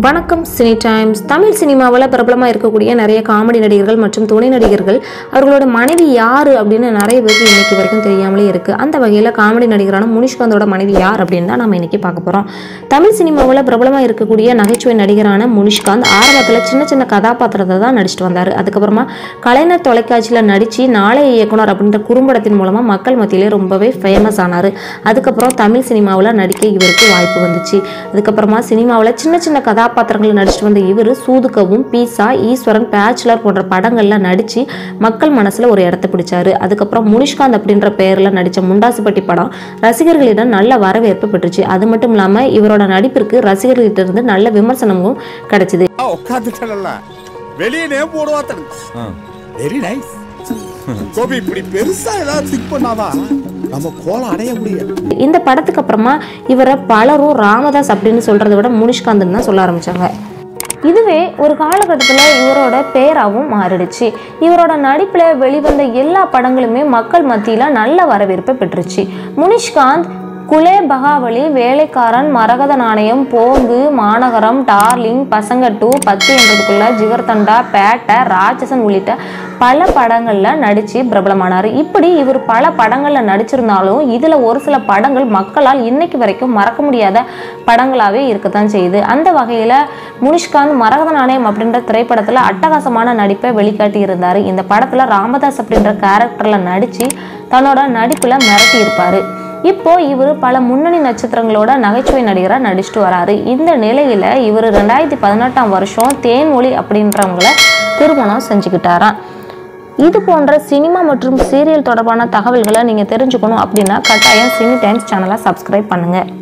வணக்கம் cine times Tamil சினிமாவில் பிரபலமாக இருக்கக்கூடிய நிறைய காமெடி நடிகர்கள் மற்றும் துணை நடிகர்கள் அவர்களோட மனைவி யார் அப்படின்னு நிறைய பேருக்கு இன்னைக்கு வரைக்கும் தெரியாமலே இருக்குது அந்த வகையில் காமெடி நடிகரான முனிஷ்காந்தோட மனைவி யார் அப்படின்னு தான் நம்ம இன்னைக்கு பார்க்க போகிறோம் தமிழ் சினிமாவில் பிரபலமாக இருக்கக்கூடிய நகைச்சுவை நடிகரான முனிஷ்காந்த் ஆரம்பத்தில் சின்ன சின்ன கதாபாத்திரத்தை தான் நடிச்சிட்டு வந்தார் அதுக்கப்புறமா கலைஞர் தொலைக்காட்சியில் நடித்து நாளைய இயக்குனர் அப்படின்ற குறும்படத்தின் மூலமாக மக்கள் மத்தியிலே ரொம்பவே ஃபேமஸ் ஆனார் அதுக்கப்புறம் தமிழ் சினிமாவில் நடிக்க இவருக்கு வாய்ப்பு வந்துச்சு அதுக்கப்புறமா சினிமாவில் சின்ன சின்ன கதாபாத்திரங்களை நடிச்சிட்டு வந்த இவர் சூதுகவும் பீஸா ஈஸ்வரன் பேச்சுலர் போன்ற படங்கள்ல நடித்து மக்கள் மனசில் ஒரு இடத்த பிடிச்சாரு அதுக்கப்புறம் முனிஷ்காந்த் அப்படின்ற பெயரில் நடித்த முண்டாசுப்பட்டி படம் ரசிகர்களிடம் நல்ல வரவேற்பு பெற்றுச்சு அது மட்டும் இல்லாமல் இவரோட நடிப்பிற்கு ரசிகர்களிட்ட இருந்து நல்ல விமர்சனமும் கிடைச்சிது உட்காந்துட்டல வெளியே போடுவாத்தன் வெரி நைஸ் கோபி இப்படி பெருசா ஏதாவது திங்க் பண்ணாதான் நம்ம கோலம் அடைய முடியும் இந்த படத்துக்கு அப்புறமா இவரை பலரும் ராமதாஸ் அப்படின்னு சொல்றதை விட முனிஷ்காந்த்னு தான் சொல்ல ஆரம்பிச்சாங்க இதுவே ஒரு காலகட்டத்தில் இவரோட பேராகவும் மாறிடுச்சு இவரோட நடிப்பில் வெளிவந்த எல்லா படங்களுமே மக்கள் மத்தியில் நல்ல வரவேற்பை பெற்றுச்சு முனிஷ்காந்த் குலே பகாவலி வேலைக்காரன் மரகத நாணயம் போங்கு மாநகரம் டார்லிங் பசங்க டூ பத்து என்றதுக்குள்ள ஜிகர்தண்டா பேட்டை ராட்சசன் உள்ளிட்ட பல படங்களில் நடித்து பிரபலமானார் இப்படி இவர் பல படங்களில் நடிச்சிருந்தாலும் இதில் ஒரு சில படங்கள் மக்களால் இன்னைக்கு வரைக்கும் மறக்க முடியாத படங்களாகவே இருக்கத்தான் செய்யுது அந்த வகையில் முனிஷ்காந்த் மரகத நாணயம் அப்படின்ற திரைப்படத்தில் அட்டகாசமான நடிப்பை வெளிக்காட்டி இருந்தார் இந்த படத்தில் ராமதாஸ் அப்படின்ற கேரக்டரில் நடித்து தன்னோட நடிப்பில் மிரட்டி இருப்பார் இப்போ இவர் பல முன்னணி நட்சத்திரங்களோட நகைச்சுவை நடிகராக நடிச்சிட்டு வராரு இந்த நிலையில் இவர் ரெண்டாயிரத்தி பதினெட்டாம் வருஷம் தேன்மொழி அப்படின்றவங்கள திருமணம் செஞ்சுக்கிட்டாராம் இது போன்ற சினிமா மற்றும் சீரியல் தொடர்பான தகவல்களை நீங்கள் தெரிஞ்சுக்கணும் அப்படின்னா கட்டாயம் சினி டைம்ஸ் சேனலை சப்ஸ்கிரைப் பண்ணுங்கள்